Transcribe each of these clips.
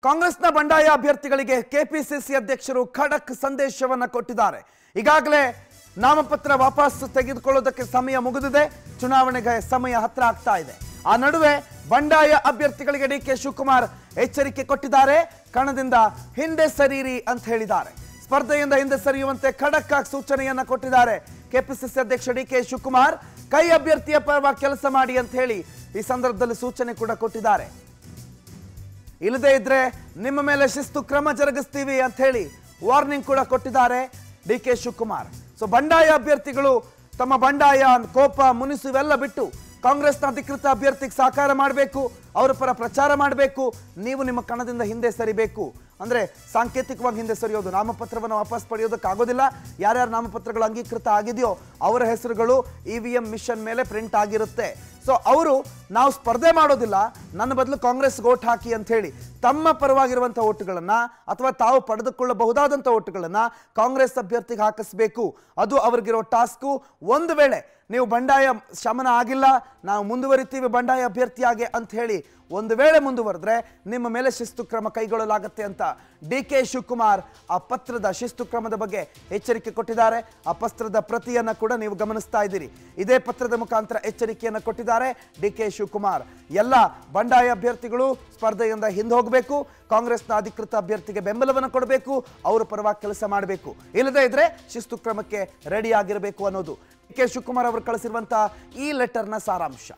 ಕಾಂಗ್ರೆಸ್ನ ಬಂಡಾಯ ಅಭ್ಯರ್ಥಿಗಳಿಗೆ ಕೆಪಿಸಿಸಿ ಅಧ್ಯಕ್ಷರು ಖಡಕ್ ಸಂದೇಶವನ್ನ ಕೊಟ್ಟಿದ್ದಾರೆ ಈಗಾಗಲೇ ನಾಮಪತ್ರ ವಾಪಸ್ ತೆಗೆದುಕೊಳ್ಳೋದಕ್ಕೆ ಸಮಯ ಮುಗಿದಿದೆ ಚುನಾವಣೆಗೆ ಸಮಯ ಹತ್ರ ಆಗ್ತಾ ಇದೆ ಆ ನಡುವೆ ಬಂಡಾಯ ಅಭ್ಯರ್ಥಿಗಳಿಗೆ ಡಿ ಕೆ ಶಿವಕುಮಾರ್ ಎಚ್ಚರಿಕೆ ಕೊಟ್ಟಿದ್ದಾರೆ ಕಣದಿಂದ ಹಿಂದೆ ಸರೀರಿ ಅಂತ ಹೇಳಿದ್ದಾರೆ ಸ್ಪರ್ಧೆಯಿಂದ ಹಿಂದೆ ಸರಿಯುವಂತೆ ಖಡಕ್ ಆಗಿ ಸೂಚನೆಯನ್ನ ಕೊಟ್ಟಿದ್ದಾರೆ ಕೆಪಿಸಿಸಿ ಅಧ್ಯಕ್ಷ ಡಿ ಕೆ ಶಿವಕುಮಾರ್ ಕೈ ಅಭ್ಯರ್ಥಿಯ ಪರವಾಗಿ ಕೆಲಸ ಮಾಡಿ ಅಂತ ಹೇಳಿ ಈ ಸಂದರ್ಭದಲ್ಲಿ ಸೂಚನೆ ಕೂಡ ಕೊಟ್ಟಿದ್ದಾರೆ ಇಲ್ಲದೇ ಇದ್ರೆ ನಿಮ್ಮ ಮೇಲೆ ಶಿಸ್ತು ಕ್ರಮ ಜರುಗಿಸ್ತೀವಿ ಅಂತ ಹೇಳಿ ವಾರ್ನಿಂಗ್ ಕೂಡ ಕೊಟ್ಟಿದ್ದಾರೆ ಡಿ ಕೆ ಶಿವಕುಮಾರ್ ಸೊ ಬಂಡಾಯ ಅಭ್ಯರ್ಥಿಗಳು ತಮ್ಮ ಬಂಡಾಯ ಕೋಪ ಮುನಿಸು ಇವೆಲ್ಲ ಬಿಟ್ಟು ಕಾಂಗ್ರೆಸ್ನ ಅಧಿಕೃತ ಅಭ್ಯರ್ಥಿಗೆ ಸಹಕಾರ ಮಾಡಬೇಕು ಅವರ ಪರ ಪ್ರಚಾರ ಮಾಡಬೇಕು ನೀವು ನಿಮ್ಮ ಕಣದಿಂದ ಹಿಂದೆ ಸರಿಬೇಕು ಅಂದ್ರೆ ಸಾಂಕೇತಿಕವಾಗಿ ಹಿಂದೆ ಸರಿಯೋದು ನಾಮಪತ್ರವನ್ನು ವಾಪಸ್ ಪಡೆಯೋದಕ್ಕಾಗೋದಿಲ್ಲ ಯಾರ್ಯಾರ ನಾಮಪತ್ರಗಳು ಅಂಗೀಕೃತ ಆಗಿದೆಯೋ ಅವರ ಹೆಸರುಗಳು ಇ ವಿ ಎಂ ಮಿಷನ್ ಮೇಲೆ ಪ್ರಿಂಟ್ ಆಗಿರುತ್ತೆ ಸೊ ಅವರು ನಾವು ಸ್ಪರ್ಧೆ ಮಾಡೋದಿಲ್ಲ ನನ್ನ ಬದಲು ಕಾಂಗ್ರೆಸ್ ಓಟ್ ಹಾಕಿ ಅಂತ ಹೇಳಿ ತಮ್ಮ ಪರವಾಗಿರುವಂಥ ಓಟುಗಳನ್ನ ಅಥವಾ ತಾವು ಪಡೆದುಕೊಳ್ಳಬಹುದಾದಂಥ ಓಟುಗಳನ್ನ ಕಾಂಗ್ರೆಸ್ ಅಭ್ಯರ್ಥಿಗೆ ಹಾಕಿಸ್ಬೇಕು ಅದು ಅವ್ರಿಗಿರೋ ಟಾಸ್ಕು ಒಂದು ವೇಳೆ ನೀವು ಬಂಡಾಯ ಶಮನ ಆಗಿಲ್ಲ ನಾವು ಮುಂದುವರಿತೀವಿ ಬಂಡಾಯ ಅಭ್ಯರ್ಥಿಯಾಗಿ ಅಂತ ಹೇಳಿ ಒಂದು ವೇಳೆ ಮುಂದುವರೆದ್ರೆ ನಿಮ್ಮ ಮೇಲೆ ಶಿಸ್ತು ಕ್ರಮ ಕೈಗೊಳ್ಳಲಾಗುತ್ತೆ ಅಂತ ಡಿ ಕೆ ಶಿವಕುಮಾರ್ ಆ ಪತ್ರದ ಶಿಸ್ತು ಕ್ರಮದ ಬಗ್ಗೆ ಎಚ್ಚರಿಕೆ ಕೊಟ್ಟಿದ್ದಾರೆ ಆ ಪತ್ರದ ಪ್ರತಿಯನ್ನ ಕೂಡ ನೀವು ಗಮನಿಸ್ತಾ ಇದ್ದೀರಿ ಇದೇ ಪತ್ರದ ಮುಖಾಂತರ ಎಚ್ಚರಿಕೆಯನ್ನು ಕೊಟ್ಟಿದ್ದಾರೆ ಡಿ ಕೆ ಶಿವಕುಮಾರ್ ಎಲ್ಲ ಬಂಡಾಯ ಅಭ್ಯರ್ಥಿಗಳು ಸ್ಪರ್ಧೆಯಿಂದ ಹಿಂದೆ ಹೋಗಬೇಕು ಕಾಂಗ್ರೆಸ್ನ ಅಧಿಕೃತ ಅಭ್ಯರ್ಥಿಗೆ ಬೆಂಬಲವನ್ನು ಕೊಡಬೇಕು ಅವರ ಪರವಾಗಿ ಕೆಲಸ ಮಾಡಬೇಕು ಇಲ್ಲದೇ ಇದ್ರೆ ಶಿಸ್ತು ಕ್ರಮಕ್ಕೆ ರೆಡಿ ಆಗಿರಬೇಕು ಅನ್ನೋದು ಡಿ ಕೆ ಶಿವಕುಮಾರ್ ಅವರು ಕಳಿಸಿರುವಂತಹ ಈ ಲೆಟರ್ನ ಸಾರಾಂಶ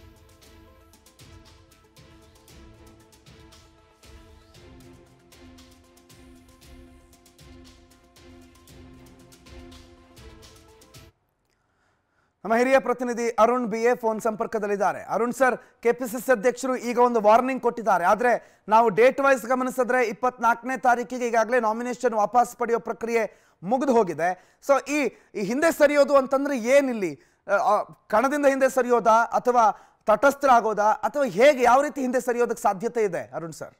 ನಮ್ಮ ಹಿರಿಯ ಪ್ರತಿನಿಧಿ ಅರುಣ್ ಬಿ ಎ ಫೋನ್ ಸಂಪರ್ಕದಲ್ಲಿದ್ದಾರೆ ಅರುಣ್ ಸರ್ ಕೆಪಿಸಿಸಿ ಅಧ್ಯಕ್ಷರು ಈಗ ಒಂದು ವಾರ್ನಿಂಗ್ ಕೊಟ್ಟಿದ್ದಾರೆ ಆದ್ರೆ ನಾವು ಡೇಟ್ ವೈಸ್ ಗಮನಿಸಿದ್ರೆ ಇಪ್ಪತ್ನಾಲ್ಕನೇ ತಾರೀಕಿಗೆ ಈಗಾಗಲೇ ನಾಮಿನೇಷನ್ ವಾಪಸ್ ಪಡೆಯೋ ಪ್ರಕ್ರಿಯೆ ಮುಗಿದು ಹೋಗಿದೆ ಸೊ ಈ ಈ ಹಿಂದೆ ಸರಿಯೋದು ಅಂತಂದ್ರೆ ಏನಿಲ್ಲಿ ಆ, ಆ, ಕಣದಿಂದ ಹಿಂದೆ ಸರಿಯೋದಾ ಅಥವಾ ತಟಸ್ಥರಾಗೋದಾ ಅಥವಾ ಹೇಗೆ ಯಾವ ರೀತಿ ಹಿಂದೆ ಸರಿಯೋದಕ್ಕೆ ಸಾಧ್ಯತೆ ಇದೆ ಅರುಣ್ ಸರ್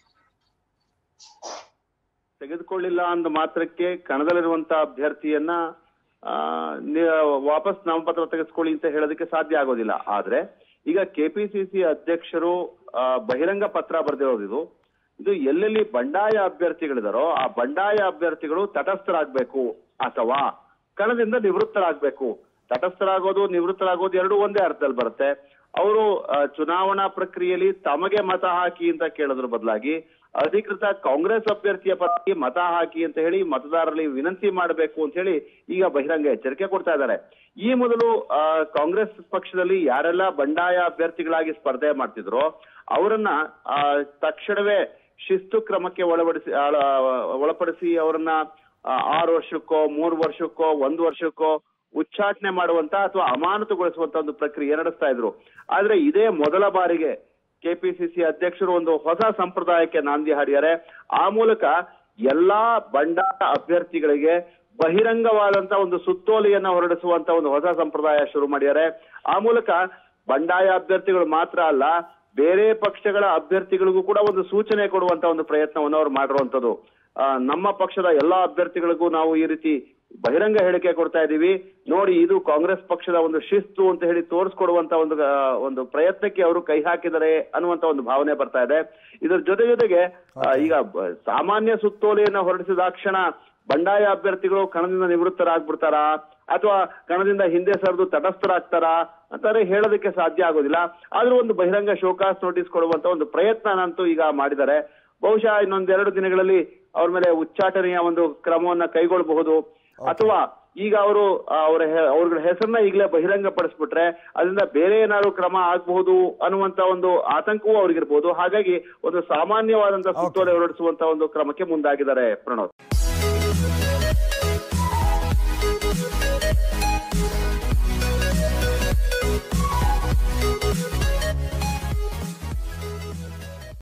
ತೆಗೆದುಕೊಳ್ಳಿಲ್ಲ ಅಂದ ಮಾತ್ರಕ್ಕೆ ಕಣದಲ್ಲಿರುವಂತ ಅಭ್ಯರ್ಥಿಯನ್ನ ಆ, ನಿ- ವಾಪಸ್ ನಾಮಪತ್ರ ತೆಗೆದುಕೊಳ್ಳಿ ಅಂತ ಹೇಳೋದಕ್ಕೆ ಸಾಧ್ಯ ಆಗೋದಿಲ್ಲ ಆದ್ರೆ ಈಗ ಕೆಪಿಸಿಸಿ ಅಧ್ಯಕ್ಷರು ಆ, ಬಹಿರಂಗ ಪತ್ರ ಬರೆದಿರೋದು ಇದು ಇದು ಎಲ್ಲೆಲ್ಲಿ ಬಂಡಾಯ ಅಭ್ಯರ್ಥಿಗಳಿದಾರೋ ಆ ಬಂಡಾಯ ಅಭ್ಯರ್ಥಿಗಳು ತಟಸ್ಥರಾಗ್ಬೇಕು ಅಥವಾ ಕಣದಿಂದ ನಿವೃತ್ತರಾಗ್ಬೇಕು ತಟಸ್ಥರಾಗೋದು ನಿವೃತ್ತರಾಗೋದು ಎರಡೂ ಒಂದೇ ಅರ್ಥದಲ್ಲಿ ಬರುತ್ತೆ ಅವರು ಚುನಾವಣಾ ಪ್ರಕ್ರಿಯೆಯಲ್ಲಿ ತಮಗೆ ಮತ ಹಾಕಿ ಅಂತ ಕೇಳೋದ್ರ ಬದಲಾಗಿ ಅಧಿಕೃತ ಕಾಂಗ್ರೆಸ್ ಅಭ್ಯರ್ಥಿಯ ಪರವಾಗಿ ಮತ ಹಾಕಿ ಅಂತ ಹೇಳಿ ಮತದಾರರಲ್ಲಿ ವಿನಂತಿ ಮಾಡಬೇಕು ಅಂತ ಹೇಳಿ ಈಗ ಬಹಿರಂಗ ಎಚ್ಚರಿಕೆ ಕೊಡ್ತಾ ಇದ್ದಾರೆ ಈ ಮೊದಲು ಆ, ಕಾಂಗ್ರೆಸ್ ಪಕ್ಷದಲ್ಲಿ ಯಾರೆಲ್ಲ ಬಂಡಾಯ ಅಭ್ಯರ್ಥಿಗಳಾಗಿ ಸ್ಪರ್ಧೆ ಮಾಡ್ತಿದ್ರೋ ಅವರನ್ನ ಆ, ತಕ್ಷಣವೇ ಶಿಸ್ತು ಕ್ರಮಕ್ಕೆ ಒಳಪಡಿಸಿ ಆಳ- ಒಳಪಡಿಸಿ ಅವರನ್ನ ಆ, ಆರು ವರ್ಷಕ್ಕೋ ಮೂರು ವರ್ಷಕ್ಕೋ ಒಂದು ವರ್ಷಕ್ಕೋ ಉಚ್ಚಾಟನೆ ಮಾಡುವಂತ ಅಥವಾ ಅಮಾನತುಗೊಳಿಸುವಂತ ಒಂದು ಪ್ರಕ್ರಿಯೆ ನಡೆಸ್ತಾ ಇದ್ರು ಆದ್ರೆ ಇದೇ ಮೊದಲ ಬಾರಿಗೆ ಕೆಪಿಸಿಸಿ ಅಧ್ಯಕ್ಷರು ಒಂದು ಹೊಸ ಸಂಪ್ರದಾಯಕ್ಕೆ ನಾಂದಿ ಹಾಡಿದ್ದಾರೆ ಆ ಮೂಲಕ ಎಲ್ಲಾ ಬಂಡಾಯ ಅಭ್ಯರ್ಥಿಗಳಿಗೆ ಬಹಿರಂಗವಾದಂತ ಒಂದು ಸುತ್ತೋಲೆಯನ್ನ ಹೊರಡಿಸುವಂತ ಒಂದು ಹೊಸ ಸಂಪ್ರದಾಯ ಶುರು ಮಾಡಿದ್ದಾರೆ ಆ ಮೂಲಕ ಬಂಡಾಯ ಅಭ್ಯರ್ಥಿಗಳು ಮಾತ್ರ ಅಲ್ಲ ಬೇರೆ ಪಕ್ಷಗಳ ಅಭ್ಯರ್ಥಿಗಳಿಗೂ ಕೂಡ ಒಂದು ಸೂಚನೆ ಕೊಡುವಂತ ಒಂದು ಪ್ರಯತ್ನವನ್ನು ಅವ್ರು ಮಾಡಿರುವಂತದ್ದು ಆ, ನಮ್ಮ ಪಕ್ಷದ ಎಲ್ಲಾ ಅಭ್ಯರ್ಥಿಗಳಿಗೂ ನಾವು ಈ ರೀತಿ ಬಹಿರಂಗ ಹೇಳಿಕೆ ಕೊಡ್ತಾ ಇದೀವಿ ನೋಡಿ ಇದು ಕಾಂಗ್ರೆಸ್ ಪಕ್ಷದ ಒಂದು ಶಿಸ್ತು ಅಂತ ಹೇಳಿ ತೋರಿಸ್ಕೊಡುವಂತ ಒಂದು ಆ, ಒಂದು ಪ್ರಯತ್ನಕ್ಕೆ ಅವರು ಕೈ ಹಾಕಿದ್ದಾರೆ ಅನ್ನುವಂತ ಒಂದು ಭಾವನೆ ಬರ್ತಾ ಇದೆ ಇದರ ಜೊತೆ ಜೊತೆಗೆ ಆ, ಈಗ ಬ- ಸಾಮಾನ್ಯ ಸುತ್ತೋಲೆಯನ್ನ ಹೊರಡಿಸಿದಾಕ್ಷಣ ಬಂಡಾಯ ಅಭ್ಯರ್ಥಿಗಳು ಕಣದಿಂದ ನಿವೃತ್ತರಾಗ್ಬಿಡ್ತಾರಾ ಅಥವಾ ಕಣದಿಂದ ಹಿಂದೆ ಸರಿದು ತಟಸ್ಥರಾಗ್ತಾರಾ ಅಂತಾರೆ ಹೇಳೋದಕ್ಕೆ ಸಾಧ್ಯ ಆಗೋದಿಲ್ಲ ಆದ್ರೂ ಒಂದು ಬಹಿರಂಗ ಶೋಕಾಸ್ ನೋಟಿಸ್ ಕೊಡುವಂತ ಒಂದು ಪ್ರಯತ್ನನಂತೂ ಈಗ ಮಾಡಿದ್ದಾರೆ ಬಹುಶಃ ಇನ್ನೊಂದೆರಡು ದಿನಗಳಲ್ಲಿ ಅವ್ರ ಮೇಲೆ ಉಚ್ಚಾಟನೆಯ ಒಂದು ಕ್ರಮವನ್ನ ಕೈಗೊಳ್ಳಬಹುದು ಅಥವಾ ಈಗ ಅವರು ಅವರ ಅವ್ರ ಹೆಸರನ್ನ ಈಗಲೇ ಬಹಿರಂಗ ಪಡಿಸ್ಬಿಟ್ರೆ ಅದರಿಂದ ಬೇರೆ ಏನಾದ್ರು ಕ್ರಮ ಆಗಬಹುದು ಅನ್ನುವಂತ ಒಂದು ಆತಂಕವೂ ಅವ್ರಿಗಿರ್ಬೋದು ಹಾಗಾಗಿ ಒಂದು ಸಾಮಾನ್ಯವಾದಂತಹ ಸುತ್ತೋಲೆ ಹೊರಡಿಸುವಂತ ಒಂದು ಕ್ರಮಕ್ಕೆ ಮುಂದಾಗಿದ್ದಾರೆ ಪ್ರಣೋದ್